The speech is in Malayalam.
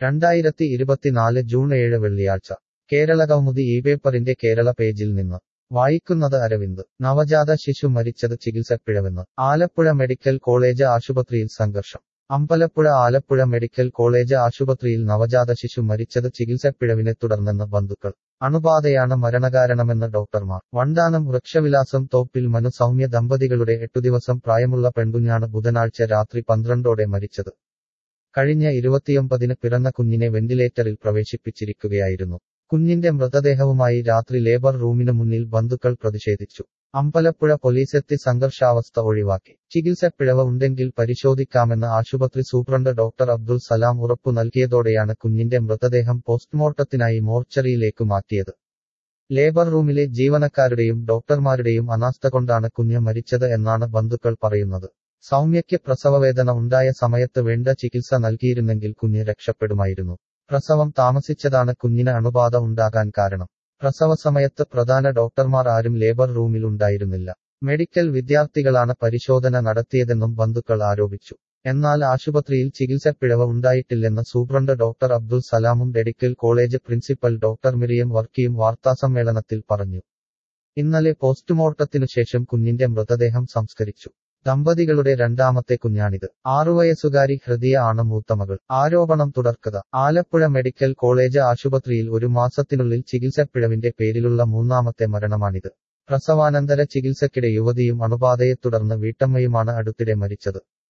രണ്ടായിരത്തി ഇരുപത്തിനാല് ജൂൺ ഏഴ് വെള്ളിയാഴ്ച കേരളകൗമുദി ഈ പേപ്പറിന്റെ കേരള പേജിൽ നിന്ന് വായിക്കുന്നത് അരവിന്ദ് നവജാത ശിശു മരിച്ചത് ചികിത്സപ്പിഴവെന്ന് ആലപ്പുഴ മെഡിക്കൽ കോളേജ് ആശുപത്രിയിൽ സംഘർഷം അമ്പലപ്പുഴ ആലപ്പുഴ മെഡിക്കൽ കോളേജ് ആശുപത്രിയിൽ നവജാത ശിശു മരിച്ചത് ചികിത്സപ്പിഴവിനെ തുടർന്നെന്ന് ബന്ധുക്കൾ അണുബാധയാണ് മരണകാരണമെന്ന് ഡോക്ടർമാർ വണ്ടാനം വൃക്ഷവിലാസം തോപ്പിൽ മനു സൗമ്യ ദമ്പതികളുടെ എട്ടുദിവസം പ്രായമുള്ള പെൺകുഞ്ഞാണ് ബുധനാഴ്ച രാത്രി പന്ത്രണ്ടോടെ മരിച്ചത് കഴിഞ്ഞ ഇരുപത്തിയൊമ്പതിന് പിറന്ന കുഞ്ഞിനെ വെന്റിലേറ്ററിൽ പ്രവേശിപ്പിച്ചിരിക്കുകയായിരുന്നു കുഞ്ഞിന്റെ മൃതദേഹവുമായി രാത്രി ലേബർ റൂമിനു മുന്നിൽ ബന്ധുക്കൾ പ്രതിഷേധിച്ചു അമ്പലപ്പുഴ പോലീസെത്തി സംഘർഷാവസ്ഥ ഒഴിവാക്കി ചികിത്സപ്പിഴവ് ഉണ്ടെങ്കിൽ പരിശോധിക്കാമെന്ന് ആശുപത്രി സൂപ്രണ്ട് ഡോക്ടർ അബ്ദുൾ സലാം ഉറപ്പു നൽകിയതോടെയാണ് കുഞ്ഞിന്റെ മൃതദേഹം പോസ്റ്റ്മോർട്ടത്തിനായി മോർച്ചറിയിലേക്ക് മാറ്റിയത് ലേബർ റൂമിലെ ജീവനക്കാരുടെയും ഡോക്ടർമാരുടെയും അനാസ്ഥ കൊണ്ടാണ് കുഞ്ഞ് മരിച്ചത് എന്നാണ് ബന്ധുക്കൾ പറയുന്നത് സൗമ്യയ്ക്ക് പ്രസവവേദന ഉണ്ടായ സമയത്ത് വേണ്ട ചികിത്സ നൽകിയിരുന്നെങ്കിൽ കുഞ്ഞ് രക്ഷപ്പെടുമായിരുന്നു പ്രസവം താമസിച്ചതാണ് കുഞ്ഞിന് അണുബാധ ഉണ്ടാകാൻ കാരണം പ്രസവ സമയത്ത് പ്രധാന ഡോക്ടർമാർ ആരും ലേബർ റൂമിൽ ഉണ്ടായിരുന്നില്ല മെഡിക്കൽ വിദ്യാർത്ഥികളാണ് പരിശോധന നടത്തിയതെന്നും ബന്ധുക്കൾ ആരോപിച്ചു എന്നാൽ ആശുപത്രിയിൽ ചികിത്സപ്പിഴവ് ഉണ്ടായിട്ടില്ലെന്ന് സൂപ്രണ്ട് ഡോക്ടർ അബ്ദുൾ സലാമും medical college principal doctor Miriam വർക്കിയും വാർത്താസമ്മേളനത്തിൽ പറഞ്ഞു ഇന്നലെ പോസ്റ്റ്മോർട്ടത്തിനു ശേഷം കുഞ്ഞിന്റെ മൃതദേഹം സംസ്കരിച്ചു ദമ്പതികളുടെ രണ്ടാമത്തെ കുഞ്ഞാണിത് ആറുവയസ്സുകാരി ഹൃദയ ആണ് മൂത്തമകൾ ആരോപണം തുടർക്കഥ ആലപ്പുഴ മെഡിക്കൽ കോളേജ് ആശുപത്രിയിൽ ഒരു മാസത്തിനുള്ളിൽ ചികിത്സപ്പിഴവിന്റെ പേരിലുള്ള മൂന്നാമത്തെ മരണമാണിത് പ്രസവാനന്തര ചികിത്സക്കിടെ യുവതിയും അണുബാധയെ തുടർന്ന് വീട്ടമ്മയുമാണ് അടുത്തിടെ മരിച്ചത്